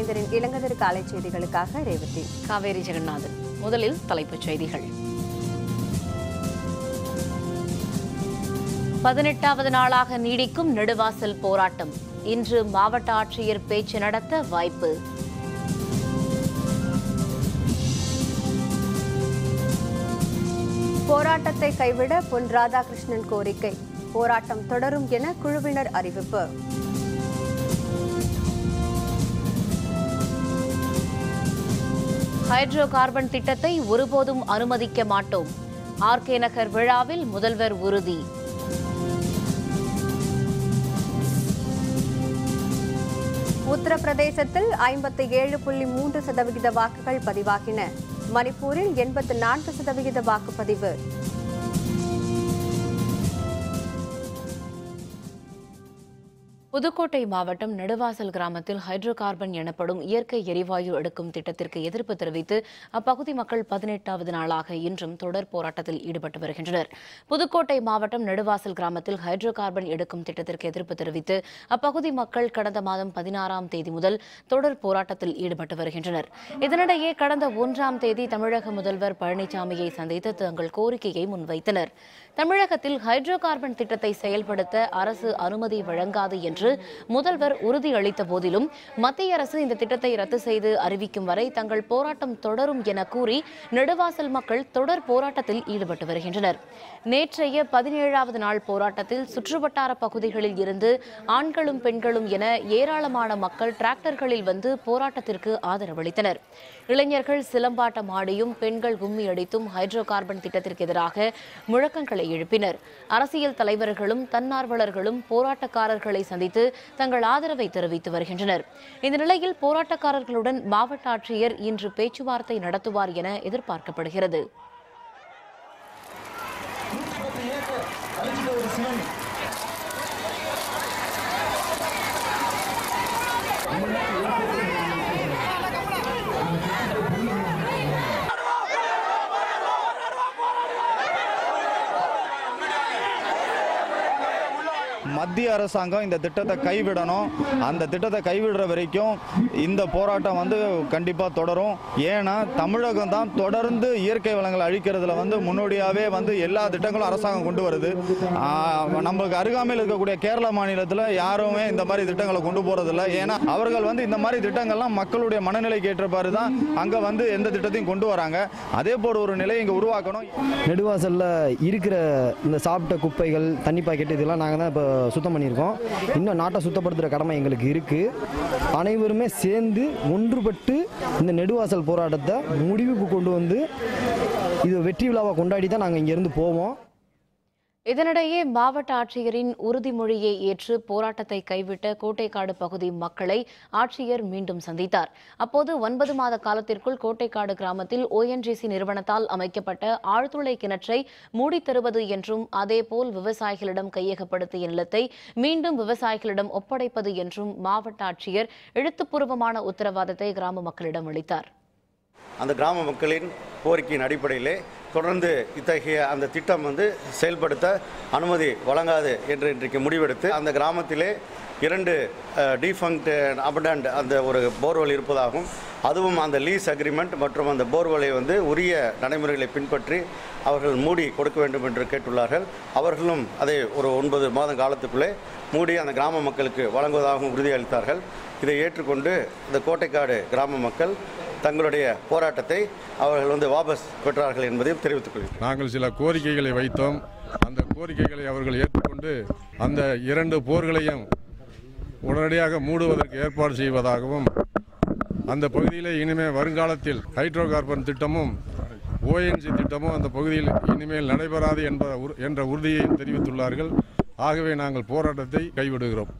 அரங்கேற்றத்தின் இளங்கதிர் காலை செய்திகளுக்காக ரேவதி காவேரி ஜெகநாதன் முதலில் தலைப்புச் செய்திகள் பதினெட்டாவது நாளாக நீடிக்கும் நெடுவாசல் போராட்டம் இன்று மாவட்ட ஆட்சியர் பேச்சு நடத்த வாய்ப்பு போராட்டத்தை கைவிட பொன் ராதாகிருஷ்ணன் கோரிக்கை போராட்டம் தொடரும் என குழுவினர் அறிவிப்பு ஹைட்ரோ கார்பன் திட்டத்தை ஒருபோதும் அனுமதிக்க மாட்டோம் ஆர்கே நகர் விழாவில் முதல்வர் உறுதி உத்தரப்பிரதேசத்தில் ஐம்பத்தி ஏழு புள்ளி மூன்று சதவிகித வாக்குகள் பதிவாகின மணிப்பூரில் எண்பத்து நான்கு சதவிகித வாக்குப்பதிவு புதுக்கோட்டை மாவட்டம் நெடுவாசல் கிராமத்தில் ஹைட்ரோ கார்பன் எனப்படும் இயற்கை எரிவாயு எடுக்கும் திட்டத்திற்கு எதிர்ப்பு தெரிவித்து அப்பகுதி மக்கள் பதினெட்டாவது நாளாக இன்றும் தொடர் போராட்டத்தில் ஈடுபட்டு வருகின்றனர் புதுக்கோட்டை மாவட்டம் நெடுவாசல் கிராமத்தில் ஹைட்ரோ கார்பன் எடுக்கும் திட்டத்திற்கு எதிர்ப்பு தெரிவித்து அப்பகுதி மக்கள் கடந்த மாதம் பதினாறாம் தேதி முதல் தொடர் போராட்டத்தில் ஈடுபட்டு வருகின்றனர் இதனிடையே கடந்த ஒன்றாம் தேதி தமிழக முதல்வர் பழனிசாமியை சந்தித்து தங்கள் கோரிக்கையை முன்வைத்தனர் தமிழகத்தில் ஹைட்ரோ கார்பன் திட்டத்தை செயல்படுத்த அரசு அனுமதி வழங்காது என்று முதல்வர் உறுதியளித்த போதிலும் மத்திய அரசு இந்த திட்டத்தை ரத்து செய்து அறிவிக்கும் வரை தங்கள் போராட்டம் தொடரும் என கூறி நெடுவாசல் மக்கள் தொடர் போராட்டத்தில் ஈடுபட்டு வருகின்றனர் நேற்றைய பதினேழாவது நாள் போராட்டத்தில் சுற்றுவட்டார பகுதிகளில் இருந்து ஆண்களும் பெண்களும் என ஏராளமான மக்கள் டிராக்டர்களில் வந்து போராட்டத்திற்கு ஆதரவளித்தனர் இளைஞர்கள் சிலம்பாட்டம் ஆடியும் பெண்கள் கும்மி அடித்தும் ஹைட்ரோ கார்பன் திட்டத்திற்கு எதிராக முழக்கங்களை எழுப்பினர் அரசியல் தலைவர்களும் தன்னார்வலர்களும் போராட்டக்காரர்களை சந்தித்து தங்கள் ஆதரவை தெரிவித்து வருகின்றனர் இந்த நிலையில் போராட்டக்காரர்களுடன் மாவட்ட ஆட்சியர் இன்று பேச்சுவார்த்தை நடத்துவார் என எதிர்பார்க்கப்படுகிறது மத்திய அரசாங்கம் இந்த திட்டத்தை கைவிடணும் அந்த திட்டத்தை கைவிடுற வரைக்கும் இந்த போராட்டம் வந்து கண்டிப்பாக தொடரும் ஏன்னா தமிழகம் தான் தொடர்ந்து இயற்கை வளங்களை அழிக்கிறதுல வந்து முன்னோடியாகவே வந்து எல்லா திட்டங்களும் அரசாங்கம் கொண்டு வருது ஆஹ் நமக்கு அருகாமையில் இருக்கக்கூடிய கேரள மாநிலத்தில் யாருமே இந்த மாதிரி திட்டங்களை கொண்டு போகிறதில்ல ஏன்னா அவர்கள் வந்து இந்த மாதிரி திட்டங்கள்லாம் மக்களுடைய மனநிலைக்கு ஏற்றப்பாறு தான் அங்கே வந்து எந்த திட்டத்தையும் கொண்டு வராங்க அதே போல் ஒரு நிலையை இங்கே உருவாக்கணும் நெடுவாசலில் இருக்கிற இந்த சாப்பிட்ட குப்பைகள் தண்ணி பாக்கெட் இதெல்லாம் நாங்கள் தான் இப்போ சுத்தம் பண்ணியிருக்கோம் இன்னும் நாட்டை சுத்தப்படுத்துகிற கடமை எங்களுக்கு இருக்குது அனைவருமே சேர்ந்து ஒன்றுபட்டு இந்த நெடுவாசல் போராட்டத்தை முடிவுக்கு கொண்டு வந்து இது வெற்றி விழாவை கொண்டாடி தான் நாங்கள் இங்கேருந்து போவோம் இதனிடையே மாவட்ட ஆட்சியரின் உறுதிமொழியை ஏற்று போராட்டத்தை கைவிட்ட கோட்டைக்காடு பகுதி மக்களை ஆட்சியர் மீண்டும் சந்தித்தார் அப்போது ஒன்பது மாத காலத்திற்குள் கோட்டைக்காடு கிராமத்தில் ஓஎன்ஜிசி நிறுவனத்தால் அமைக்கப்பட்ட ஆழ்துளை கிணற்றை மூடித் தருவது என்றும் அதேபோல் விவசாயிகளிடம் கையகப்படுத்திய நிலத்தை மீண்டும் விவசாயிகளிடம் ஒப்படைப்பது என்றும் மாவட்ட ஆட்சியர் எழுத்துப்பூர்வமான உத்தரவாதத்தை கிராம மக்களிடம் அளித்தார் அந்த கிராம மக்களின் கோரிக்கையின் அடிப்படையிலே தொடர்ந்து இத்தகைய அந்த திட்டம் வந்து செயல்படுத்த அனுமதி வழங்காது என்று இன்றைக்கு முடிவெடுத்து அந்த கிராமத்திலே இரண்டு டிஃபங்க்ட் அபடண்ட் அந்த ஒரு போர்வெல் இருப்பதாகவும் அதுவும் அந்த லீஸ் அக்ரிமெண்ட் மற்றும் அந்த போர்வெலை வந்து உரிய நடைமுறைகளை பின்பற்றி அவர்கள் மூடி கொடுக்க வேண்டும் என்று கேட்டுள்ளார்கள் அவர்களும் அதை ஒரு ஒன்பது மாதம் காலத்துக்குள்ளே மூடி அந்த கிராம மக்களுக்கு வழங்குவதாகவும் உறுதியளித்தார்கள் இதை ஏற்றுக்கொண்டு இந்த கோட்டைக்காடு கிராம மக்கள் தங்களுடைய போராட்டத்தை அவர்கள் வந்து வாபஸ் பெற்றார்கள் என்பதையும் தெரிவித்துக் கொள்கிறேன் நாங்கள் சில கோரிக்கைகளை வைத்தோம் அந்த கோரிக்கைகளை அவர்கள் ஏற்றுக்கொண்டு அந்த இரண்டு போர்களையும் உடனடியாக மூடுவதற்கு ஏற்பாடு செய்வதாகவும் அந்த பகுதியில் இனிமேல் வருங்காலத்தில் ஹைட்ரோ கார்பன் திட்டமும் ஓஎன்ஜி திட்டமும் அந்த பகுதியில் இனிமேல் நடைபெறாது என்ப உறு- என்ற உறுதியையும் தெரிவித்துள்ளார்கள் ஆகவே நாங்கள் போராட்டத்தை கைவிடுகிறோம்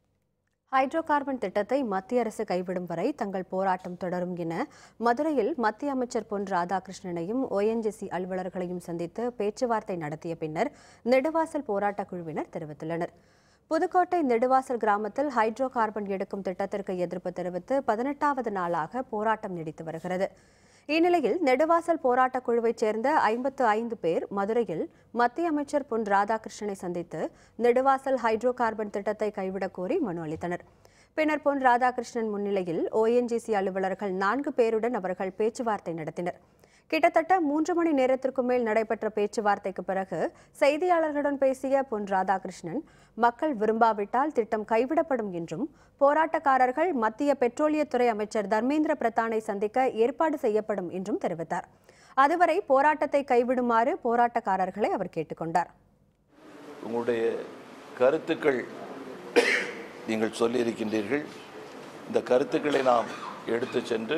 ஹைட்ரோ கார்பன் திட்டத்தை மத்திய அரசு கைவிடும் வரை தங்கள் போராட்டம் தொடரும் என மதுரையில் மத்திய அமைச்சர் பொன் ராதாகிருஷ்ணனையும் ஓஎன்ஜிசி அலுவலர்களையும் சந்தித்து பேச்சுவார்த்தை நடத்திய பின்னர் நெடுவாசல் போராட்டக் குழுவினர் தெரிவித்துள்ளனர் புதுக்கோட்டை நெடுவாசல் கிராமத்தில் ஹைட்ரோ கார்பன் எடுக்கும் திட்டத்திற்கு எதிர்ப்பு தெரிவித்து பதினெட்டாவது நாளாக போராட்டம் நீடித்து வருகிறது இந்நிலையில் நெடுவாசல் போராட்டக் குழுவைச் சேர்ந்த ஐம்பத்து ஐந்து பேர் மதுரையில் மத்திய அமைச்சர் பொன் ராதாகிருஷ்ணனை சந்தித்து நெடுவாசல் ஹைட்ரோ கார்பன் திட்டத்தை கைவிடக் கோரி மனு அளித்தனர் பின்னர் பொன் ராதாகிருஷ்ணன் முன்னிலையில் ஓஎன்ஜிசி அலுவலர்கள் நான்கு பேருடன் அவர்கள் பேச்சுவார்த்தை நடத்தினர் கிட்டத்தட்ட மூன்று மணி நேரத்திற்கு மேல் நடைபெற்ற பேச்சுவார்த்தைக்கு பிறகு செய்தியாளர்களுடன் பேசிய பொன் ராதாகிருஷ்ணன் மக்கள் விரும்பாவிட்டால் திட்டம் கைவிடப்படும் என்றும் போராட்டக்காரர்கள் மத்திய பெட்ரோலியத்துறை அமைச்சர் தர்மேந்திர பிரதானை சந்திக்க ஏற்பாடு செய்யப்படும் என்றும் தெரிவித்தார் அதுவரை போராட்டத்தை கைவிடுமாறு போராட்டக்காரர்களை அவர் கேட்டுக்கொண்டார் உங்களுடைய கருத்துக்கள் நீங்கள் சொல்லியிருக்கின்றீர்கள் இந்த கருத்துக்களை நாம் எடுத்து சென்று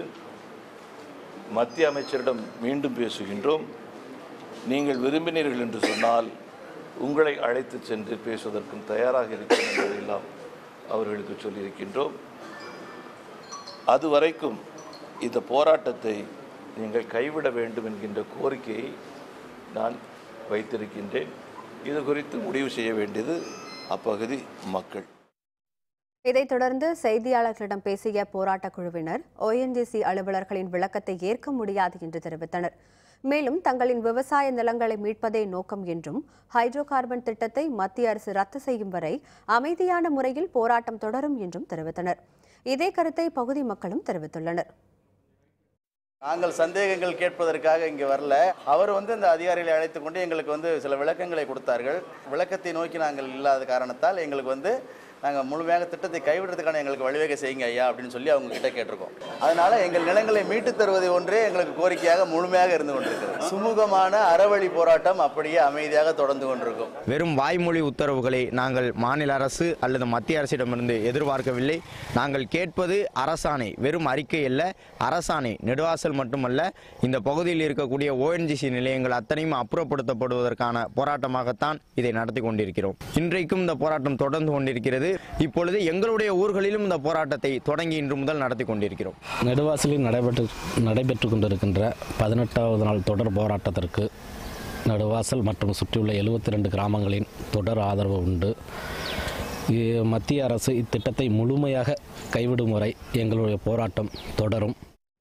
மத்திய அமைச்சரிடம் மீண்டும் பேசுகின்றோம் நீங்கள் விரும்பினீர்கள் என்று சொன்னால் உங்களை அழைத்து சென்று பேசுவதற்கும் தயாராக இருக்கிறோம் என்பதையெல்லாம் அவர்களுக்கு சொல்லியிருக்கின்றோம் அதுவரைக்கும் இந்த போராட்டத்தை நீங்கள் கைவிட வேண்டும் என்கின்ற கோரிக்கையை நான் வைத்திருக்கின்றேன் இது குறித்து முடிவு செய்ய வேண்டியது அப்பகுதி மக்கள் இதைத் தொடர்ந்து செய்தியாளர்களிடம் பேசிய போராட்டக் குழுவினர் ஓஎன்ஜிசி அலுவலர்களின் விளக்கத்தை ஏற்க முடியாது என்று தெரிவித்தனர் மேலும் தங்களின் விவசாய நிலங்களை மீட்பதே நோக்கம் என்றும் ஹைட்ரோ கார்பன் திட்டத்தை மத்திய அரசு ரத்து செய்யும் வரை அமைதியான முறையில் போராட்டம் தொடரும் என்றும் தெரிவித்தனர் இதே கருத்தை பகுதி மக்களும் தெரிவித்துள்ளனர் நாங்கள் சந்தேகங்கள் கேட்பதற்காக இங்கே வரல அவர் வந்து இந்த அதிகாரிகளை அழைத்து கொண்டு எங்களுக்கு வந்து சில விளக்கங்களை கொடுத்தார்கள் விளக்கத்தை நோக்கி நாங்கள் இல்லாத காரணத்தால் எங்களுக்கு வந்து நாங்கள் முழுமையாக திட்டத்தை கைவிடுறதுக்கான எங்களுக்கு வழிவகை செய்யுங்க ஐயா அப்படின்னு சொல்லி அவங்க கிட்ட கேட்டிருக்கோம் அதனால எங்கள் நிலங்களை மீட்டுத் தருவது ஒன்றே எங்களுக்கு கோரிக்கையாக முழுமையாக இருந்து கொண்டிருக்கிறது சுமூகமான அறவழி போராட்டம் அப்படியே அமைதியாக தொடர்ந்து கொண்டிருக்கும் வெறும் வாய்மொழி உத்தரவுகளை நாங்கள் மாநில அரசு அல்லது மத்திய அரசிடமிருந்து எதிர்பார்க்கவில்லை நாங்கள் கேட்பது அரசாணை வெறும் அறிக்கை அல்ல அரசாணை நெடுவாசல் மட்டுமல்ல இந்த பகுதியில் இருக்கக்கூடிய ஓஎன்ஜிசி நிலையங்கள் அத்தனையும் அப்புறப்படுத்தப்படுவதற்கான போராட்டமாகத்தான் இதை நடத்தி கொண்டிருக்கிறோம் இன்றைக்கும் இந்த போராட்டம் தொடர்ந்து கொண்டிருக்கிறது இப்பொழுது எங்களுடைய ஊர்களிலும் இந்த போராட்டத்தை தொடங்கி இன்று முதல் நடத்தி கொண்டிருக்கிறோம் நெடுவாசலில் நடைபெற்று நடைபெற்று கொண்டிருக்கின்ற பதினெட்டாவது நாள் தொடர் போராட்டத்திற்கு நடுவாசல் மற்றும் சுற்றியுள்ள எழுபத்தி ரெண்டு கிராமங்களின் தொடர் ஆதரவு உண்டு இ- மத்திய அரசு இத்திட்டத்தை முழுமையாக கைவிடும் வரை எங்களுடைய போராட்டம் தொடரும்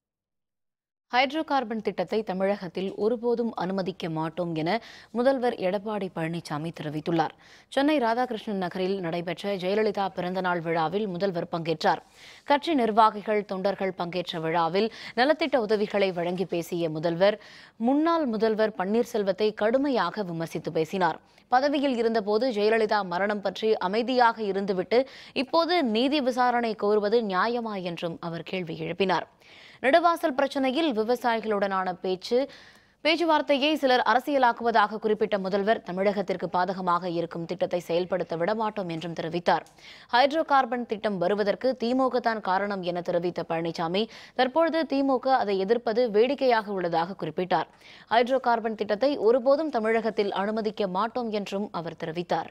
ஹைட்ரோ கார்பன் திட்டத்தை தமிழகத்தில் ஒருபோதும் அனுமதிக்க மாட்டோம் என முதல்வர் எடப்பாடி பழனிசாமி தெரிவித்துள்ளார் சென்னை ராதாகிருஷ்ணன் நகரில் நடைபெற்ற ஜெயலலிதா பிறந்தநாள் விழாவில் முதல்வர் பங்கேற்றார் கட்சி நிர்வாகிகள் தொண்டர்கள் பங்கேற்ற விழாவில் நலத்திட்ட உதவிகளை வழங்கி பேசிய முதல்வர் முன்னாள் முதல்வர் பன்னீர்செல்வத்தை கடுமையாக விமர்சித்து பேசினார் பதவியில் இருந்தபோது ஜெயலலிதா மரணம் பற்றி அமைதியாக இருந்துவிட்டு இப்போது நீதி விசாரணை கோருவது நியாயமா என்றும் அவர் கேள்வி எழுப்பினார் நெடுவாசல் பிரச்சனையில் விவசாயிகளுடனான பேச்சு பேச்சுவார்த்தையை சிலர் அரசியலாக்குவதாக குறிப்பிட்ட முதல்வர் தமிழகத்திற்கு பாதகமாக இருக்கும் திட்டத்தை செயல்படுத்த விடமாட்டோம் என்றும் தெரிவித்தார் ஹைட்ரோ கார்பன் திட்டம் வருவதற்கு திமுக தான் காரணம் என தெரிவித்த பழனிசாமி தற்பொழுது திமுக அதை எதிர்ப்பது வேடிக்கையாக உள்ளதாக குறிப்பிட்டார் ஹைட்ரோ கார்பன் திட்டத்தை ஒருபோதும் தமிழகத்தில் அனுமதிக்க மாட்டோம் என்றும் அவர் தெரிவித்தார்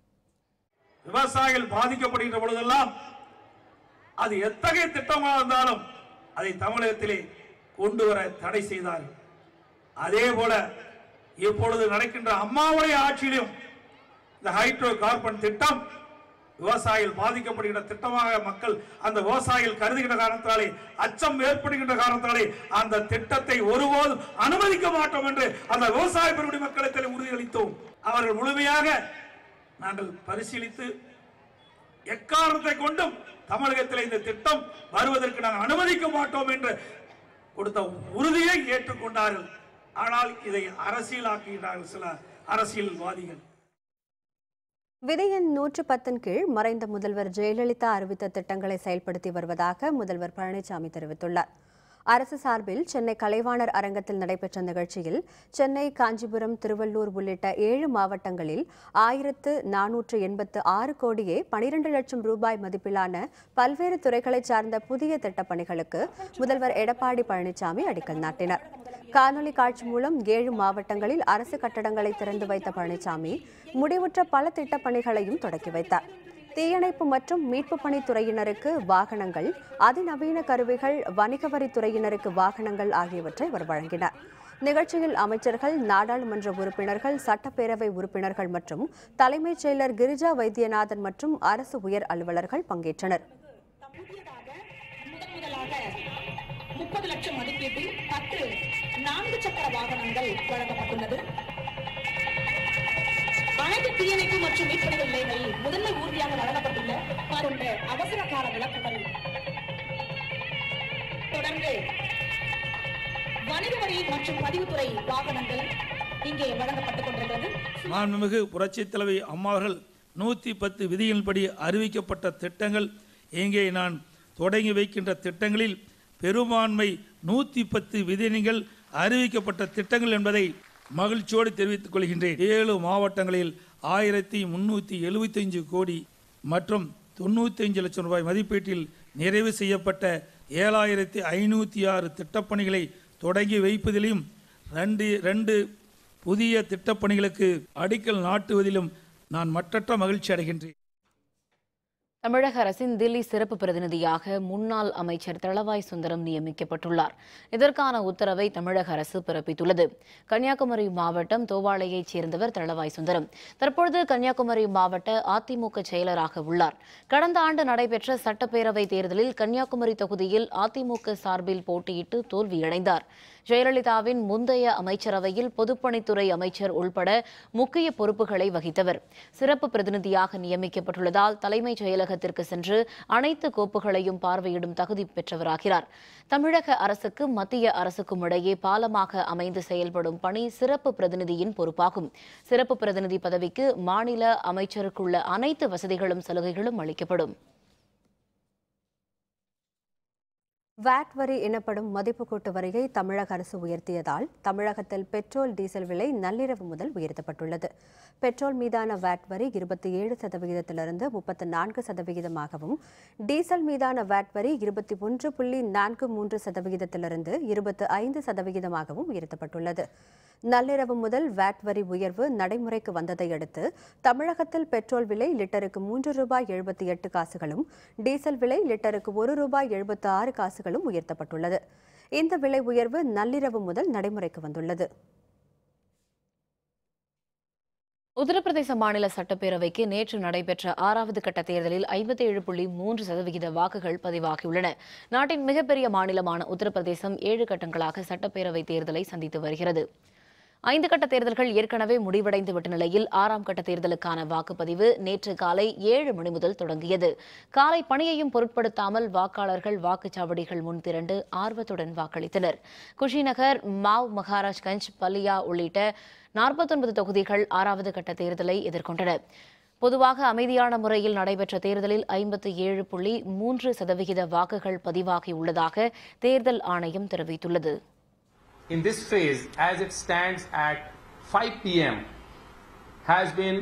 விவசாயிகள் பாதிக்கப்படுகின்ற பொழுதெல்லாம் அது எத்தகைய திட்டமாக இருந்தாலும் அதை தமிழகத்திலே கொண்டு வர தடை செய்தார்கள் அதே போல இப்பொழுது நடக்கின்ற அம்மாவுடைய ஆட்சியிலும் இந்த ஹைட்ரோ கார்பன் திட்டம் விவசாயிகள் பாதிக்கப்படுகின்ற திட்டமாக மக்கள் அந்த விவசாயிகள் கருதுகின்ற காரணத்தாலே அச்சம் ஏற்படுகின்ற காரணத்தாலே அந்த திட்டத்தை ஒருபோதும் அனுமதிக்க மாட்டோம் என்று அந்த விவசாய பெருமடி மக்களுக்கு உறுதியளித்தோம் அவர்கள் முழுமையாக நாங்கள் பரிசீலித்து எக்காரணத்தை கொண்டும் தமிழகத்தில் இந்த திட்டம் வருவதற்கு நாங்கள் அனுமதிக்க மாட்டோம் என்று கொடுத்த உறுதியை ஏற்றுக்கொண்டார்கள் ஆனால் இதை அரசியலாக்குகிறார்கள் சில அரசியல்வாதிகள் விதி எண் நூற்று பத்தின் கீழ் மறைந்த முதல்வர் ஜெயலலிதா அறிவித்த திட்டங்களை செயல்படுத்தி வருவதாக முதல்வர் பழனிசாமி தெரிவித்துள்ளார் அரசு சார்பில் சென்னை கலைவாணர் அரங்கத்தில் நடைபெற்ற நிகழ்ச்சியில் சென்னை காஞ்சிபுரம் திருவள்ளூர் உள்ளிட்ட ஏழு மாவட்டங்களில் ஆயிரத்து நானூற்று எண்பத்து ஆறு கோடியே பனிரெண்டு லட்சம் ரூபாய் மதிப்பிலான பல்வேறு துறைகளைச் சார்ந்த புதிய திட்டப் பணிகளுக்கு முதல்வர் எடப்பாடி பழனிசாமி அடிக்கல் நாட்டினார் காணொலி காட்சி மூலம் ஏழு மாவட்டங்களில் அரசு கட்டடங்களை திறந்து வைத்த பழனிசாமி முடிவுற்ற பல திட்டப் பணிகளையும் தொடக்கி வைத்தார் தீயணைப்பு மற்றும் மீட்பு பணித்துறையினருக்கு வாகனங்கள் அதிநவீன கருவிகள் வணிக வரித்துறையினருக்கு வாகனங்கள் ஆகியவற்றை அவர் வழங்கினார் நிகழ்ச்சியில் அமைச்சர்கள் நாடாளுமன்ற உறுப்பினர்கள் சட்டப்பேரவை உறுப்பினர்கள் மற்றும் தலைமைச் செயலர் கிரிஜா வைத்தியநாதன் மற்றும் அரசு உயர் அலுவலர்கள் பங்கேற்றனர் முப்பது லட்சம் மதிப்பீட்டில் பத்து நான்கு சக்கர வாகனங்கள் வழங்கப்பட்டுள்ளது அனைத்து தீயணைப்பு மற்றும் மீட்பு நிலையங்களில் முதன்மை ஊர்தியாக வழங்கப்பட்டுள்ள பல என்ற அவசர கால விளக்குகள் தொடர்ந்து வணிக வரி மற்றும் பதிவுத்துறை வாகனங்கள் இங்கே வழங்கப்பட்டுக் கொண்டிருக்கிறது மாண்புமிகு புரட்சித் தலைவி அம்மா அவர்கள் நூற்றி பத்து விதிகளின்படி அறிவிக்கப்பட்ட திட்டங்கள் இங்கே நான் தொடங்கி வைக்கின்ற திட்டங்களில் பெரும்பான்மை நூற்றி பத்து விதிகள் அறிவிக்கப்பட்ட திட்டங்கள் என்பதை மகிழ்ச்சியோடு தெரிவித்துக் கொள்கின்றேன் ஏழு மாவட்டங்களில் ஆயிரத்தி முன்னூற்றி எழுபத்தைந்து கோடி மற்றும் தொண்ணூத்தைந்து லட்சம் ரூபாய் மதிப்பீட்டில் நிறைவு செய்யப்பட்ட ஏழாயிரத்தி ஐநூற்றி ஆறு திட்டப்பணிகளை தொடங்கி வைப்பதிலும் ரெண்டு ரெண்டு புதிய திட்டப்பணிகளுக்கு அடிக்கல் நாட்டுவதிலும் நான் மற்றற்ற மகிழ்ச்சி அடைகின்றேன் தமிழக அரசின் தில்லி சிறப்பு பிரதிநிதியாக முன்னாள் அமைச்சர் தளவாய் சுந்தரம் நியமிக்கப்பட்டுள்ளார் இதற்கான உத்தரவை தமிழக அரசு பிறப்பித்துள்ளது கன்னியாகுமரி மாவட்டம் தோவாளையைச் சேர்ந்தவர் தளவாய் சுந்தரம் தற்பொழுது கன்னியாகுமரி மாவட்ட அதிமுக செயலராக உள்ளார் கடந்த ஆண்டு நடைபெற்ற சட்டப்பேரவை தேர்தலில் கன்னியாகுமரி தொகுதியில் அதிமுக சார்பில் போட்டியிட்டு தோல்வியடைந்தார் ஜெயலலிதாவின் முந்தைய அமைச்சரவையில் பொதுப்பணித்துறை அமைச்சர் உள்பட முக்கிய பொறுப்புகளை வகித்தவர் சிறப்பு பிரதிநிதியாக நியமிக்கப்பட்டுள்ளதால் தலைமைச் செயலகத்திற்கு சென்று அனைத்து கோப்புகளையும் பார்வையிடும் தகுதி பெற்றவராகிறார் தமிழக அரசுக்கும் மத்திய அரசுக்கும் இடையே பாலமாக அமைந்து செயல்படும் பணி சிறப்பு பிரதிநிதியின் பொறுப்பாகும் சிறப்பு பிரதிநிதி பதவிக்கு மாநில அமைச்சருக்குள்ள அனைத்து வசதிகளும் சலுகைகளும் அளிக்கப்படும் வாட் வரி எனப்படும் மதிப்பு கூட்டு வரியை தமிழக அரசு உயர்த்தியதால் தமிழகத்தில் பெட்ரோல் டீசல் விலை நள்ளிரவு முதல் உயர்த்தப்பட்டுள்ளது பெட்ரோல் மீதான வாட் வரி இருபத்தி ஏழு சதவிகிதத்திலிருந்து முப்பத்து நான்கு சதவிகிதமாகவும் டீசல் மீதான வாட் வரி இருபத்தி ஒன்று புள்ளி நான்கு மூன்று சதவிகிதத்திலிருந்து இருபத்து ஐந்து சதவிகிதமாகவும் உயர்த்தப்பட்டுள்ளது நள்ளிரவு முதல் வாட் வரி உயர்வு நடைமுறைக்கு வந்ததை அடுத்து தமிழகத்தில் பெட்ரோல் விலை லிட்டருக்கு மூன்று ரூபாய் எழுபத்தி எட்டு காசுகளும் டீசல் விலை லிட்டருக்கு ஒரு ரூபாய் எழுபத்தி ஆறு காசுகளும் உயர்த்தப்பட்டுள்ளது இந்த விலை உயர்வு நள்ளிரவு முதல் நடைமுறைக்கு வந்துள்ளது உத்தரப்பிரதேச மாநில சட்டப்பேரவைக்கு நேற்று நடைபெற்ற ஆறாவது கட்ட தேர்தலில் ஐம்பத்தி ஏழு புள்ளி மூன்று சதவிகித வாக்குகள் பதிவாகியுள்ளன நாட்டின் மிகப்பெரிய மாநிலமான உத்தரப்பிரதேசம் ஏழு கட்டங்களாக சட்டப்பேரவை தேர்தலை சந்தித்து வருகிறது ஐந்து கட்ட தேர்தல்கள் ஏற்கனவே முடிவடைந்து விட்ட நிலையில் ஆறாம் கட்ட தேர்தலுக்கான வாக்குப்பதிவு நேற்று காலை ஏழு மணி முதல் தொடங்கியது காலை பணியையும் பொருட்படுத்தாமல் வாக்காளர்கள் வாக்குச்சாவடிகள் முன் திரண்டு ஆர்வத்துடன் வாக்களித்தனர் குஷிநகர் மாவ் மகாராஜ்கஞ்ச் பல்லியா உள்ளிட்ட நாற்பத்தொன்பது தொகுதிகள் ஆறாவது கட்ட தேர்தலை எதிர்கொண்டன பொதுவாக அமைதியான முறையில் நடைபெற்ற தேர்தலில் ஐம்பத்தி ஏழு புள்ளி மூன்று சதவிகித வாக்குகள் பதிவாகியுள்ளதாக தேர்தல் ஆணையம் தெரிவித்துள்ளது in this phase, as it stands at 5 p.m., has been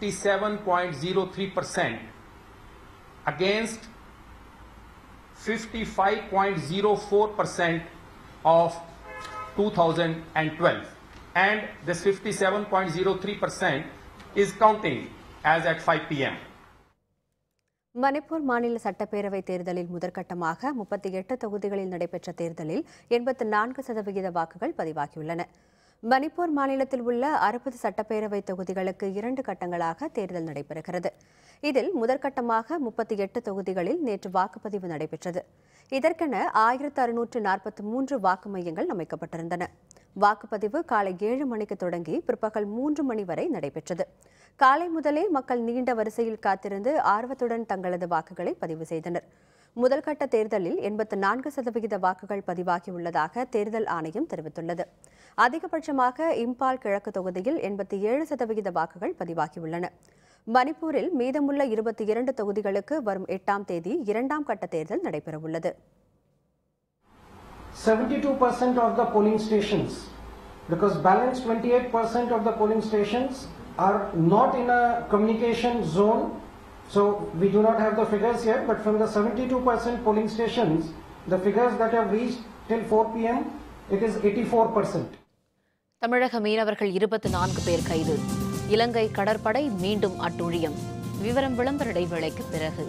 57.03% against 55.04% of 2012. And this 57.03% is counting as at 5 p.m. Manipur மாநில சட்டப்பேரவை தேர்தலில் முதற்கட்டமாக முப்பத்தி எட்டு தொகுதிகளில் நடைபெற்ற தேர்தலில் எண்பத்து நான்கு சதவிகித வாக்குகள் பதிவாகியுள்ளன மணிப்பூர் மாநிலத்தில் உள்ள அறுபது சட்டப்பேரவை தொகுதிகளுக்கு இரண்டு கட்டங்களாக தேர்தல் நடைபெறுகிறது இதில் முதற்கட்டமாக முப்பத்தி எட்டு தொகுதிகளில் நேற்று வாக்குப்பதிவு நடைபெற்றது இதற்கென ஆயிரத்து அறுநூற்று நாற்பத்தி மூன்று வாக்கு மையங்கள் அமைக்கப்பட்டிருந்தன வாக்குப்பதிவு காலை ஏழு மணிக்கு தொடங்கி பிற்பகல் மூன்று மணி வரை நடைபெற்றது காலை முதலே மக்கள் நீண்ட வரிசையில் காத்திருந்து ஆர்வத்துடன் தங்களது வாக்குகளை பதிவு செய்தனர் முதல் கட்ட தேர்தலில் எண்பத்து நான்கு சதவிகித வாக்குகள் பதிவாகியுள்ளதாக தேர்தல் ஆணையம் தெரிவித்துள்ளது அதிகபட்சமாக இம்பால் கிழக்கு தொகுதியில் எண்பத்தி ஏழு சதவிகித வாக்குகள் பதிவாகியுள்ளன மணிப்பூரில் மீதமுள்ள இருபத்தி இரண்டு தொகுதிகளுக்கு வரும் எட்டாம் தேதி இரண்டாம் கட்ட தேர்தல் நடைபெறவுள்ளது 72% of the polling stations, because balance 28% of the polling stations are not in a communication zone. So we do not have the figures yet, but from the 72% polling stations, the figures that have reached till 4 p.m., it is 84%. தமிழக மீனவர்கள் இருபத்தி நான்கு பேர் கைது இலங்கை கடற்படை மீண்டும் அட்டூழியம் விவரம் விளம்பர இடைவேளைக்கு பிறகு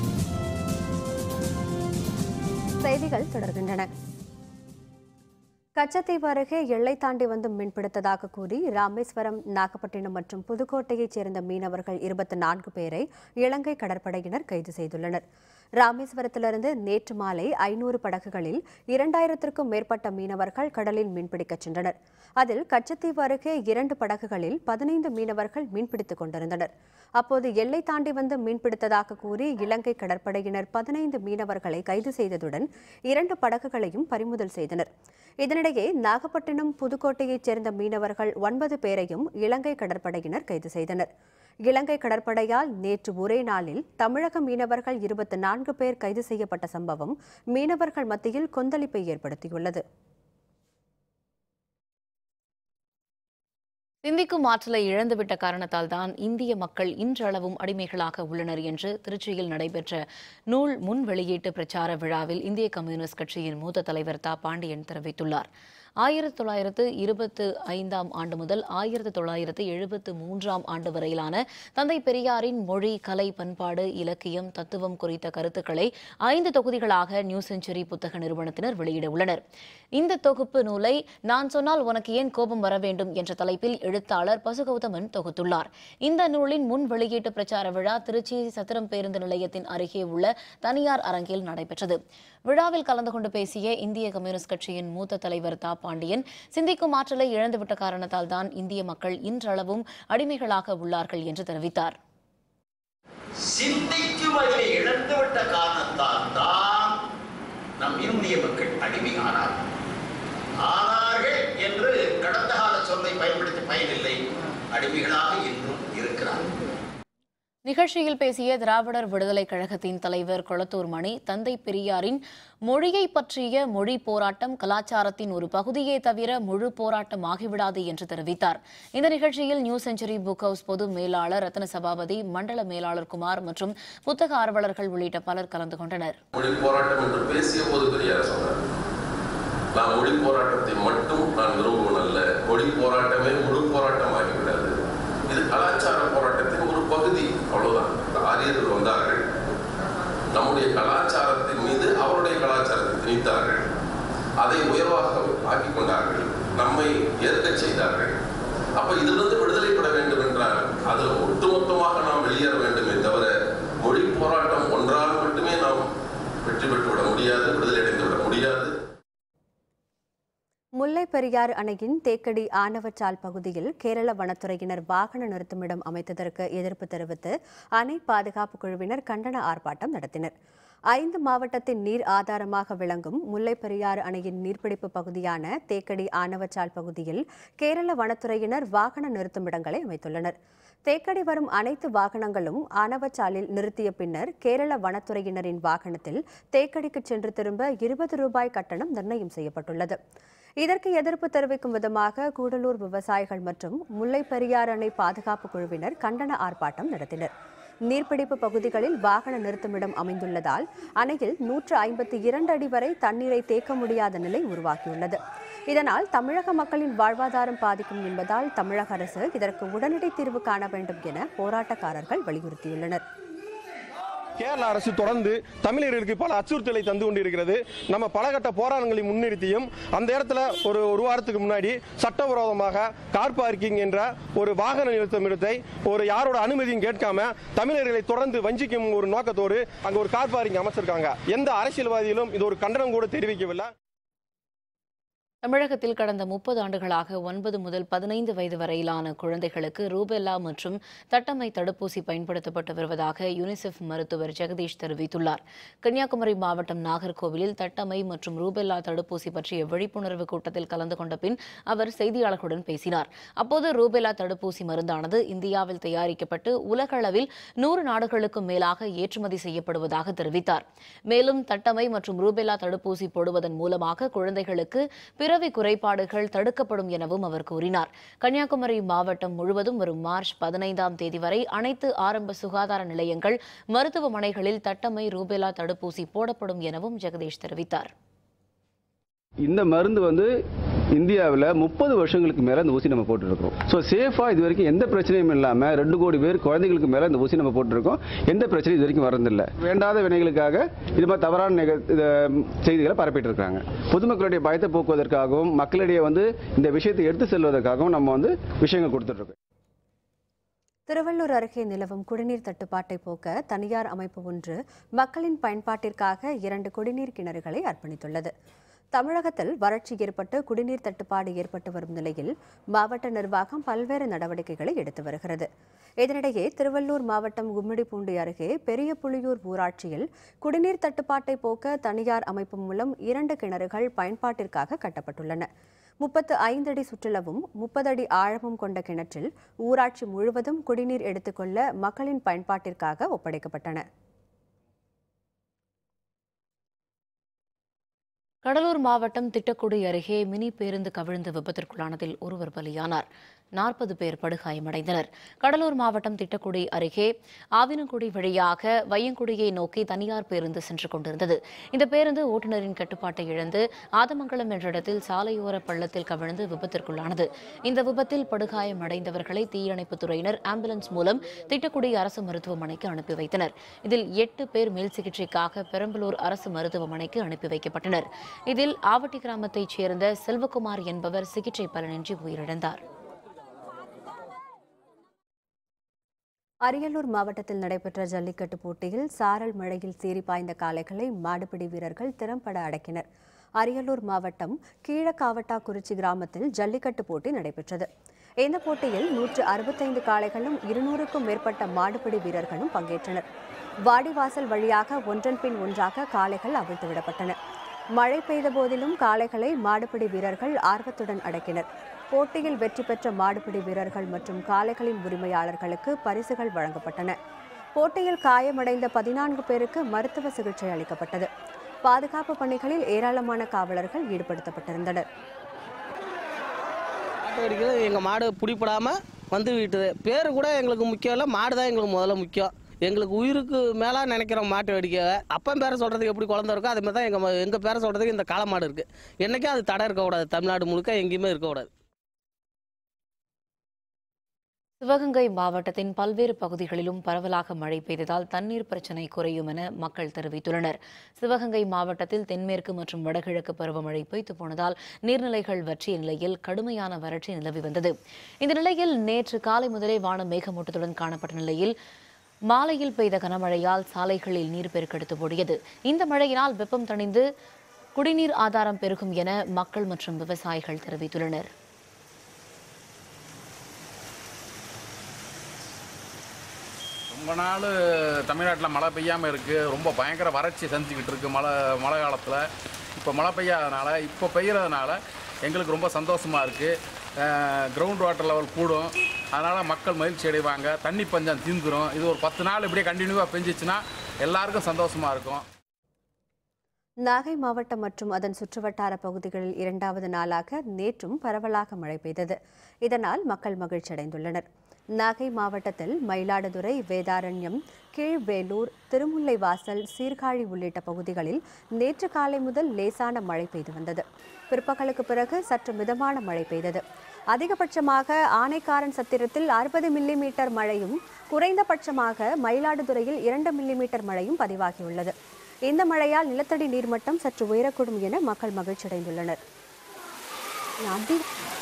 செய்திகள் தொடர்கின்றன கச்சத்தீவு அருகே எல்லை தாண்டி வந்து மீன்பிடித்ததாக கூறி ராமேஸ்வரம் நாகப்பட்டினம் மற்றும் புதுக்கோட்டையைச் சேர்ந்த மீனவர்கள் இருபத்தி நான்கு பேரை இலங்கை கடற்படையினர் கைது செய்துள்ளனர் ராமேஸ்வரத்திலிருந்து நேற்று மாலை ஐநூறு படகுகளில் இரண்டாயிரத்திற்கும் மேற்பட்ட மீனவர்கள் கடலில் மீன்பிடிக்கச் சென்றனர் அதில் கச்சத்தீவு அருகே இரண்டு படகுகளில் பதினைந்து மீனவர்கள் மீன்பிடித்துக் கொண்டிருந்தனர் அப்போது எல்லை தாண்டி வந்து மீன்பிடித்ததாக கூறி இலங்கை கடற்படையினர் பதினைந்து மீனவர்களை கைது செய்ததுடன் இரண்டு படகுகளையும் பறிமுதல் செய்தனர் இதனிடையே நாகப்பட்டினம் புதுக்கோட்டையைச் சேர்ந்த மீனவர்கள் ஒன்பது பேரையும் இலங்கை கடற்படையினர் கைது செய்தனர் இலங்கை கடற்படையால் நேற்று ஒரே நாளில் தமிழக மீனவர்கள் இருபத்தி நான்கு பேர் கைது செய்யப்பட்ட சம்பவம் மீனவர்கள் மத்தியில் கொந்தளிப்பை ஏற்படுத்தியுள்ளது சிந்திக்கும் ஆற்றலை இழந்துவிட்ட காரணத்தால் தான் இந்திய மக்கள் இன்றளவும் அடிமைகளாக உள்ளனர் என்று திருச்சியில் நடைபெற்ற நூல் முன் வெளியீட்டு பிரச்சார விழாவில் இந்திய கம்யூனிஸ்ட் கட்சியின் மூத்த தலைவர் தா பாண்டியன் தெரிவித்துள்ளார் ஆயிரத்தி தொள்ளாயிரத்து இருபத்து ஐந்தாம் ஆண்டு முதல் ஆயிரத்தி தொள்ளாயிரத்து எழுபத்து மூன்றாம் ஆண்டு வரையிலான தந்தை பெரியாரின் மொழி கலை பண்பாடு இலக்கியம் தத்துவம் குறித்த கருத்துக்களை ஐந்து தொகுதிகளாக நியூ செஞ்சுரி புத்தக நிறுவனத்தினர் வெளியிட உள்ளனர் இந்த தொகுப்பு நூலை நான் சொன்னால் உனக்கு ஏன் கோபம் வர வேண்டும் என்ற தலைப்பில் எழுத்தாளர் பசுகௌதமன் தொகுத்துள்ளார் இந்த நூலின் முன் வெளியீட்டு பிரச்சார விழா திருச்சி சத்திரம் பேருந்து நிலையத்தின் அருகே உள்ள தனியார் அரங்கில் நடைபெற்றது விழாவில் கலந்து கொண்டு பேசிய இந்திய கம்யூனிஸ்ட் கட்சியின் மூத்த தலைவர் தா பாண்டியன் சிந்திக்கும் ஆற்றலை இழந்துவிட்ட காரணத்தால் தான் இந்திய மக்கள் இன்றளவும் அடிமைகளாக உள்ளார்கள் என்று தெரிவித்தார் சிந்திக்கும் அறிவை இழந்துவிட்ட காரணத்தால் தான் நம் இந்திய மக்கள் அடிமையானார்கள் ஆனார்கள் என்று கடந்த கால சொல்லை பயன்படுத்தி பயனில்லை அடிமைகளாக இன்றும் இருக்கிறார்கள் நிகழ்ச்சியில் பேசிய திராவிடர் விடுதலைக் கழகத்தின் தலைவர் கொளத்தூர் மணி தந்தை பெரியாரின் மொழியை பற்றிய மொழி போராட்டம் கலாச்சாரத்தின் ஒரு பகுதியே தவிர முழு போராட்டம் ஆகிவிடாது என்று தெரிவித்தார் இந்த நிகழ்ச்சியில் நியூ செஞ்சுரி புக் ஹவுஸ் பொது மேலாளர் ரத்ன சபாபதி மண்டல மேலாளர் குமார் மற்றும் புத்தக ஆர்வலர்கள் உள்ளிட்ட பலர் கலந்து கொண்டனர் மொழி போராட்டம் என்று பேசிய போது பெரியார் சொன்னார் நான் மொழி போராட்டத்தை மட்டும் நான் விரும்புவன் அல்ல மொழி போராட்டமே முழு போராட்டம் ஆகிவிடாது இது கலாச்சார போராட்டத்தின் ஒரு பகுதி அவ்வளவுதான் ஆரியர்கள் வந்தார்கள் நம்முடைய கலாச்சாரத்தின் மீது அவருடைய கலாச்சாரத்தை திணித்தார்கள் அதை உயர்வாக ஆக்கிக் கொண்டார்கள் நம்மை ஏற்கச் செய்தார்கள் அப்ப இதிலிருந்து விடுதலை பெற வேண்டும் என்றால் அதில் ஒட்டுமொத்தமாக நாம் வெளியேற வேண்டுமே தவிர மொழி போராட்டம் ஒன்றால் மட்டுமே நாம் வெற்றி பெற்று விட முடியாது விடுதலை அடைந்து விட முடியாது முல்லை பெரியாறு அணையின் தேக்கடி ஆணவச்சால் பகுதியில் கேரள வனத்துறையினர் வாகன நிறுத்துமிடம் அமைத்ததற்கு எதிர்ப்பு தெரிவித்து அணை பாதுகாப்பு குழுவினர் கண்டன ஆர்ப்பாட்டம் நடத்தினர் ஐந்து மாவட்டத்தின் நீர் ஆதாரமாக விளங்கும் முல்லை பெரியாறு அணையின் நீர்பிடிப்பு பகுதியான தேக்கடி ஆணவச்சால் பகுதியில் கேரள வனத்துறையினர் வாகன நிறுத்துமிடங்களை அமைத்துள்ளனர் தேக்கடி வரும் அனைத்து வாகனங்களும் ஆணவச்சாலில் நிறுத்திய பின்னர் கேரள வனத்துறையினரின் வாகனத்தில் தேக்கடிக்கு சென்று திரும்ப இருபது ரூபாய் கட்டணம் நிர்ணயம் செய்யப்பட்டுள்ளது இதற்கு எதிர்ப்பு தெரிவிக்கும் விதமாக கூடலூர் விவசாயிகள் மற்றும் முல்லை பெரியாறு அணை பாதுகாப்பு குழுவினர் கண்டன ஆர்ப்பாட்டம் நடத்தினர் நீர்பிடிப்பு பகுதிகளில் வாகன நிறுத்துமிடம் அமைந்துள்ளதால் அணையில் நூற்று ஐம்பத்தி இரண்டு அடி வரை தண்ணீரை தேக்க முடியாத நிலை உருவாகியுள்ளது இதனால் தமிழக மக்களின் வாழ்வாதாரம் பாதிக்கும் என்பதால் தமிழக அரசு இதற்கு உடனடி தீர்வு காண வேண்டும் என போராட்டக்காரர்கள் வலியுறுத்தியுள்ளனர் கேரள அரசு தொடர்ந்து தமிழர்களுக்கு பல அச்சுறுத்தலை தந்து கொண்டிருக்கிறது நம்ம பலகட்ட போராட்டங்களை முன்னிறுத்தியும் அந்த இடத்துல ஒரு ஒரு வாரத்துக்கு முன்னாடி சட்டவிரோதமாக கார் பார்க்கிங் என்ற ஒரு வாகன நிறுத்தமிடத்தை ஒரு யாரோட அனுமதியும் கேட்காம தமிழர்களை தொடர்ந்து வஞ்சிக்கும் ஒரு நோக்கத்தோடு அங்க ஒரு கார் பார்க்கிங் அமைச்சிருக்காங்க எந்த அரசியல்வாதிகளும் இது ஒரு கண்டனம் கூட தெரிவிக்கவில்லை தமிழகத்தில் கடந்த முப்பது ஆண்டுகளாக ஒன்பது முதல் பதினைந்து வயது வரையிலான குழந்தைகளுக்கு ரூபெல்லா மற்றும் தட்டம்மை தடுப்பூசி பயன்படுத்தப்பட்டு வருவதாக யுனிசெஃப் மருத்துவர் ஜெகதீஷ் தெரிவித்துள்ளார் கன்னியாகுமரி மாவட்டம் நாகர்கோவிலில் தட்டம்மை மற்றும் ரூபெல்லா தடுப்பூசி பற்றிய விழிப்புணர்வு கூட்டத்தில் கலந்து கொண்ட பின் அவர் செய்தியாளர்களுடன் பேசினார் அப்போது ரூபெல்லா தடுப்பூசி மருந்தானது இந்தியாவில் தயாரிக்கப்பட்டு உலகளவில் நூறு நாடுகளுக்கும் மேலாக ஏற்றுமதி செய்யப்படுவதாக தெரிவித்தார் மேலும் தட்டம்மை மற்றும் ரூபெல்லா தடுப்பூசி போடுவதன் மூலமாக குழந்தைகளுக்கு பிறவி குறைபாடுகள் தடுக்கப்படும் எனவும் அவர் கூறினார் கன்னியாகுமரி மாவட்டம் முழுவதும் வரும் மார்ச் பதினைந்தாம் தேதி வரை அனைத்து ஆரம்ப சுகாதார நிலையங்கள் மருத்துவமனைகளில் தட்டம்மை ரூபெலா தடுப்பூசி போடப்படும் எனவும் ஜெகதீஷ் தெரிவித்தார் இந்த மருந்து வந்து இந்தியாவில் முப்பது வருஷங்களுக்கு மேலே இந்த ஊசி நம்ம போட்டுருக்கோம் ஸோ சேஃபாக இது வரைக்கும் எந்த பிரச்சனையும் இல்லாமல் ரெண்டு கோடி பேர் குழந்தைங்களுக்கு மேலே இந்த ஊசி நம்ம போட்டிருக்கோம் எந்த பிரச்சனையும் இது வரைக்கும் வரதில்லை வேண்டாத வினைகளுக்காக இது மாதிரி தவறான நிக இத, செய்திகளை பரப்பிட்டு இருக்காங்க பொதுமக்களுடைய பயத்தை போக்குவதற்காகவும் மக்களிடையே வந்து இந்த விஷயத்தை எடுத்து செல்வதற்காகவும் நம்ம வந்து விஷயங்கள் கொடுத்துட்ருக்கோம் திருவள்ளூர் அருகே நிலவும் குடிநீர் தட்டுப்பாட்டை போக்க தனியார் அமைப்பு ஒன்று மக்களின் பயன்பாட்டிற்காக இரண்டு குடிநீர் கிணறுகளை அர்ப்பணித்துள்ளது தமிழகத்தில் வறட்சி ஏற்பட்டு குடிநீர் தட்டுப்பாடு ஏற்பட்டு வரும் நிலையில் மாவட்ட நிர்வாகம் பல்வேறு நடவடிக்கைகளை எடுத்து வருகிறது இதனிடையே திருவள்ளூர் மாவட்டம் கும்மிடிப்பூண்டி அருகே பெரிய புலியூர் ஊராட்சியில் குடிநீர் தட்டுப்பாட்டை போக்க தனியார் அமைப்பு மூலம் இரண்டு கிணறுகள் பயன்பாட்டிற்காக கட்டப்பட்டுள்ளன முப்பத்து ஐந்து அடி சுற்றளவும் முப்பது அடி ஆழமும் கொண்ட கிணற்றில் ஊராட்சி முழுவதும் குடிநீர் எடுத்துக்கொள்ள மக்களின் பயன்பாட்டிற்காக ஒப்படைக்கப்பட்டன கடலூர் மாவட்டம் திட்டக்குடி அருகே மினி பேருந்து கவிழ்ந்து விபத்திற்குள்ளானதில் ஒருவர் பலியானார் நாற்பது பேர் படுகாயமடைந்தனர் கடலூர் மாவட்டம் திட்டக்குடி அருகே ஆவினங்குடி வழியாக வையங்குடியை நோக்கி தனியார் பேருந்து சென்று கொண்டிருந்தது இந்த பேருந்து ஓட்டுநரின் கட்டுப்பாட்டை இழந்து ஆதமங்கலம் என்ற இடத்தில் சாலையோர பள்ளத்தில் கவிழ்ந்து விபத்திற்குள்ளானது இந்த விபத்தில் படுகாயமடைந்தவர்களை தீயணைப்புத் துறையினர் ஆம்புலன்ஸ் மூலம் திட்டக்குடி அரசு மருத்துவமனைக்கு அனுப்பி வைத்தனர் இதில் எட்டு பேர் மேல் சிகிச்சைக்காக பெரம்பலூர் அரசு மருத்துவமனைக்கு அனுப்பி வைக்கப்பட்டனர் இதில் ஆவட்டி கிராமத்தைச் சேர்ந்த செல்வகுமார் என்பவர் சிகிச்சை பலனின்றி உயிரிழந்தார் அரியலூர் மாவட்டத்தில் நடைபெற்ற ஜல்லிக்கட்டு போட்டியில் சாரல் மழையில் சீறி பாய்ந்த காளைகளை மாடுபிடி வீரர்கள் திறம்பட அடக்கினர் அரியலூர் மாவட்டம் கீழக்காவட்டாக்குறிச்சி கிராமத்தில் ஜல்லிக்கட்டு போட்டி நடைபெற்றது இந்த போட்டியில் நூற்று அறுபத்தைந்து காளைகளும் இருநூறுக்கும் மேற்பட்ட மாடுபிடி வீரர்களும் பங்கேற்றனர் வாடிவாசல் வழியாக ஒன்றன் பின் ஒன்றாக காளைகள் அவிழ்த்து விடப்பட்டன மழை பெய்த போதிலும் காளைகளை மாடுபிடி வீரர்கள் ஆர்வத்துடன் அடக்கினர் போட்டியில் வெற்றி பெற்ற மாடுபிடி வீரர்கள் மற்றும் காளைகளின் உரிமையாளர்களுக்கு பரிசுகள் வழங்கப்பட்டன போட்டியில் காயமடைந்த பதினான்கு பேருக்கு மருத்துவ சிகிச்சை அளிக்கப்பட்டது பாதுகாப்பு பணிகளில் ஏராளமான காவலர்கள் ஈடுபடுத்தப்பட்டிருந்தனர் மாட்டு வெடிக்கிறது எங்கள் மாடு பிடிப்படாமல் வந்து விட்டுது பேர் கூட எங்களுக்கு முக்கியம் இல்லை மாடு தான் எங்களுக்கு முதல்ல முக்கியம் எங்களுக்கு உயிருக்கு மேலே நினைக்கிறோம் மாட்டு வெடிக்க அப்பன் பேரை சொல்கிறதுக்கு எப்படி குழந்தை இருக்கோ அதே மாதிரி தான் எங்கள் எங்கள் பேரை சொல்கிறதுக்கு இந்த காளை மாடு இருக்குது என்றைக்கும் அது தடை இருக்கக்கூடாது தமிழ்நாடு முழுக்க எங்கேயுமே இருக்கக்கூடாது சிவகங்கை மாவட்டத்தின் பல்வேறு பகுதிகளிலும் பரவலாக மழை பெய்ததால் தண்ணீர் பிரச்சினை குறையும் என மக்கள் தெரிவித்துள்ளனர் சிவகங்கை மாவட்டத்தில் தென்மேற்கு மற்றும் வடகிழக்கு பருவமழை பொய்த்து போனதால் நீர்நிலைகள் வற்றிய நிலையில் கடுமையான வறட்சி நிலவி வந்தது இந்த நிலையில் நேற்று காலை முதலே வானம் மேகமூட்டத்துடன் காணப்பட்ட நிலையில் மாலையில் பெய்த கனமழையால் சாலைகளில் நீர் பெருக்கெடுத்து ஓடியது இந்த மழையினால் வெப்பம் தணிந்து குடிநீர் ஆதாரம் பெருகும் என மக்கள் மற்றும் விவசாயிகள் தெரிவித்துள்ளனர் ரொம்ப நாள் தமிழ்நாட்டில் மழை பெய்யாமல் இருக்குது ரொம்ப பயங்கர வறட்சி சந்திச்சுக்கிட்டு இருக்கு மழை மழை காலத்தில் இப்போ மழை பெய்யாதனால இப்போ பெய்யறதுனால எங்களுக்கு ரொம்ப சந்தோஷமாக இருக்குது கிரவுண்ட் வாட்டர் லெவல் கூடும் அதனால் மக்கள் மகிழ்ச்சி அடைவாங்க தண்ணி பஞ்சம் தீந்துரும் இது ஒரு பத்து நாள் இப்படியே கண்டினியூவாக பெஞ்சிச்சுன்னா எல்லாருக்கும் சந்தோஷமாக இருக்கும் நாகை மாவட்டம் மற்றும் அதன் சுற்றுவட்டார பகுதிகளில் இரண்டாவது நாளாக நேற்றும் பரவலாக மழை பெய்தது இதனால் மக்கள் மகிழ்ச்சியடைந்துள்ளனர் நாகை மாவட்டத்தில் மயிலாடுதுறை வேதாரண்யம் கீழ்வேலூர் திருமுல்லைவாசல் சீர்காழி உள்ளிட்ட பகுதிகளில் நேற்று காலை முதல் லேசான மழை பெய்து வந்தது பிற்பகலுக்கு பிறகு சற்று மிதமான மழை பெய்தது அதிகபட்சமாக ஆனைக்காரன் சத்திரத்தில் அறுபது மில்லிமீட்டர் மழையும் குறைந்தபட்சமாக மயிலாடுதுறையில் இரண்டு மில்லிமீட்டர் மழையும் பதிவாகியுள்ளது இந்த மழையால் நிலத்தடி நீர்மட்டம் சற்று உயரக்கூடும் என மக்கள் மகிழ்ச்சியடைந்துள்ளனர் அதி-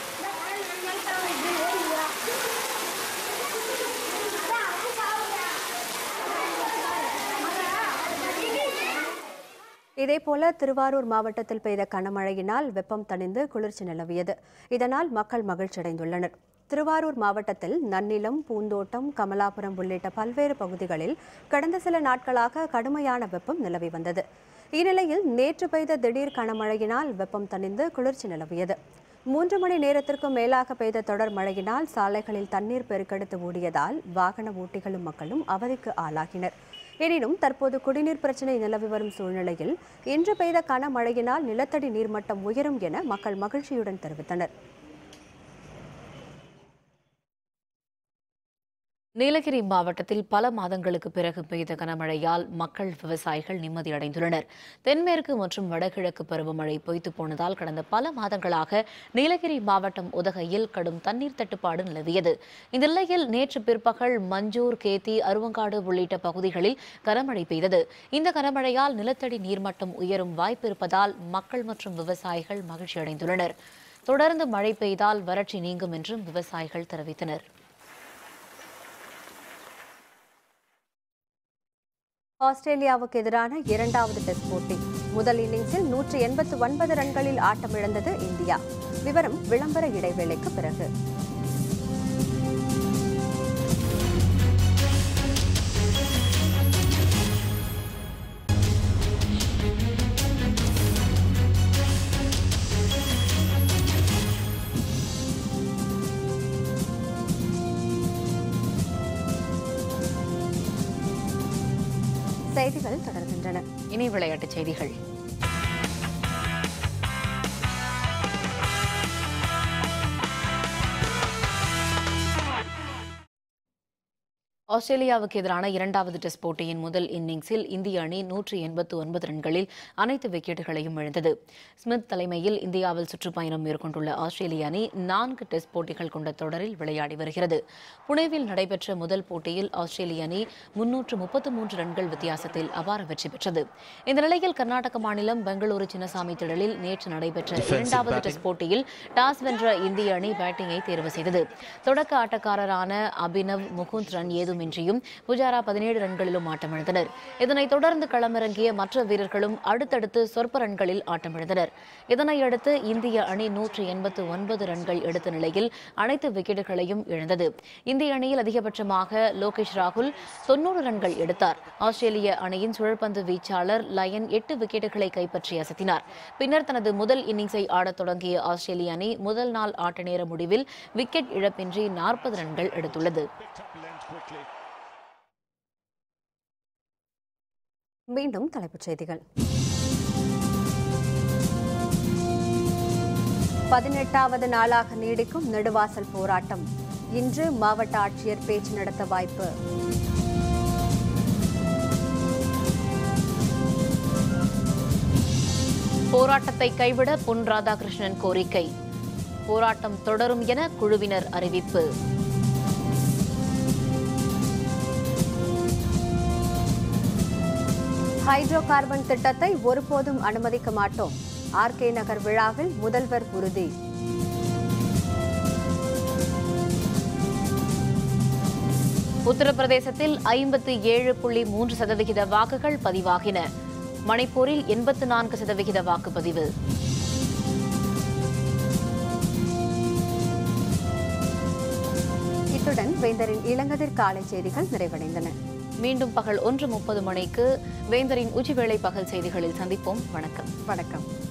இதேபோல திருவாரூர் மாவட்டத்தில் பெய்த கனமழையினால் வெப்பம் தணிந்து குளிர்ச்சி நிலவியது இதனால் மக்கள் மகிழ்ச்சியடைந்துள்ளனர் திருவாரூர் மாவட்டத்தில் நன்னிலம் பூந்தோட்டம் கமலாபுரம் உள்ளிட்ட பல்வேறு பகுதிகளில் கடந்த சில நாட்களாக கடுமையான வெப்பம் நிலவி வந்தது இந்நிலையில் நேற்று பெய்த திடீர் கனமழையினால் வெப்பம் தணிந்து குளிர்ச்சி நிலவியது மூன்று மணி நேரத்திற்கும் மேலாக பெய்த தொடர் மழையினால் சாலைகளில் தண்ணீர் பெருக்கெடுத்து ஓடியதால் வாகன ஓட்டிகளும் மக்களும் அவதிக்கு ஆளாகினர் எனினும் தற்போது குடிநீர் பிரச்சினை நிலவி வரும் சூழ்நிலையில் இன்று பெய்த கனமழையினால் நிலத்தடி நீர்மட்டம் உயரும் என மக்கள் மகிழ்ச்சியுடன் தெரிவித்தனர் நீலகிரி மாவட்டத்தில் பல மாதங்களுக்கு பிறகு பெய்த கனமழையால் மக்கள் விவசாயிகள் நிம்மதியடைந்துள்ளனர் தென்மேற்கு மற்றும் வடகிழக்கு பருவமழை பொய்த்து போனதால் கடந்த பல மாதங்களாக நீலகிரி மாவட்டம் உதகையில் கடும் தண்ணீர் தட்டுப்பாடு நிலவியது இந்த நிலையில் நேற்று பிற்பகல் மஞ்சூர் கேத்தி அருவங்காடு உள்ளிட்ட பகுதிகளில் கனமழை பெய்தது இந்த கனமழையால் நிலத்தடி நீர்மட்டம் உயரும் வாய்ப்பு இருப்பதால் மக்கள் மற்றும் விவசாயிகள் மகிழ்ச்சியடைந்துள்ளனர் தொடர்ந்து மழை பெய்தால் வறட்சி நீங்கும் என்றும் விவசாயிகள் தெரிவித்தனர் ஆஸ்திரேலியாவுக்கு எதிரான இரண்டாவது டெஸ்ட் போட்டி முதல் இன்னிங்ஸில் நூற்று எண்பத்து ஒன்பது ரன்களில் ஆட்டமிழந்தது இந்தியா விவரம் விளம்பர இடைவேளைக்கு பிறகு செய்திகள் தொடர்கின்றன இனி விளையாட்டுச் செய்திகள் ஆஸ்திரேலியாவுக்கு எதிரான இரண்டாவது டெஸ்ட் போட்டியின் முதல் இன்னிங்ஸில் இந்திய அணி நூற்றி எண்பத்து ஒன்பது ரன்களில் அனைத்து விக்கெட்டுகளையும் இழந்தது ஸ்மித் தலைமையில் இந்தியாவில் சுற்றுப்பயணம் மேற்கொண்டுள்ள ஆஸ்திரேலிய அணி நான்கு டெஸ்ட் போட்டிகள் கொண்ட தொடரில் விளையாடி வருகிறது புனேவில் நடைபெற்ற முதல் போட்டியில் ஆஸ்திரேலிய அணி முன்னூற்று முப்பத்து மூன்று ரன்கள் வித்தியாசத்தில் அபார வெற்றி பெற்றது இந்த நிலையில் கர்நாடக மாநிலம் பெங்களூரு சின்னசாமி திடலில் நேற்று நடைபெற்ற இரண்டாவது டெஸ்ட் போட்டியில் டாஸ் வென்ற இந்திய அணி பேட்டிங்கை தேர்வு செய்தது தொடக்க ஆட்டக்காரரான அபினவ் முகுந்த் ரன் ஏதுமின்றியும் புஜாரா பதினேழு ரன்களிலும் ஆட்டமிழந்தனர் இதனைத் தொடர்ந்து களமிறங்கிய மற்ற வீரர்களும் அடுத்தடுத்து சொற்ப ரன்களில் ஆட்டமிழந்தனர் இதனையடுத்து இந்திய அணி நூற்று எண்பத்து ஒன்பது ரன்கள் எடுத்த நிலையில் அனைத்து விக்கெட்டுகளையும் இழந்தது இந்திய அணியில் அதிகபட்சமாக லோகேஷ் ராகுல் தொன்னூறு ரன்கள் எடுத்தார் ஆஸ்திரேலிய அணியின் சுழற்பந்து வீச்சாளர் லயன் எட்டு விக்கெட்டுகளை கைப்பற்றி அசத்தினார் பின்னர் தனது முதல் இன்னிங்ஸை ஆடத் தொடங்கிய ஆஸ்திரேலிய அணி முதல் நாள் ஆட்ட நேர முடிவில் விக்கெட் இழப்பின்றி நாற்பது ரன்கள் எடுத்துள்ளது மீண்டும் தலைப்புச் செய்திகள் பதினெட்டாவது நாளாக நீடிக்கும் நெடுவாசல் போராட்டம் இன்று மாவட்ட ஆட்சியர் பேச்சு நடத்த வாய்ப்பு போராட்டத்தை கைவிட பொன் ராதாகிருஷ்ணன் கோரிக்கை போராட்டம் தொடரும் என குழுவினர் அறிவிப்பு ஹைட்ரோ கார்பன் திட்டத்தை ஒருபோதும் அனுமதிக்க மாட்டோம் ஆர்கே நகர் விழாவில் முதல்வர் உறுதி உத்தரப்பிரதேசத்தில் ஐம்பத்தி ஏழு புள்ளி மூன்று சதவிகித வாக்குகள் பதிவாகின மணிப்பூரில் எண்பத்து நான்கு சதவிகித வாக்குப்பதிவு இத்துடன் வேந்தரின் இளங்கதிர் காலை செய்திகள் நிறைவடைந்தன மீண்டும் பகல் ஒன்று முப்பது மணிக்கு வேந்தரின் உச்சிவேளை பகல் செய்திகளில் சந்திப்போம் வணக்கம் வணக்கம்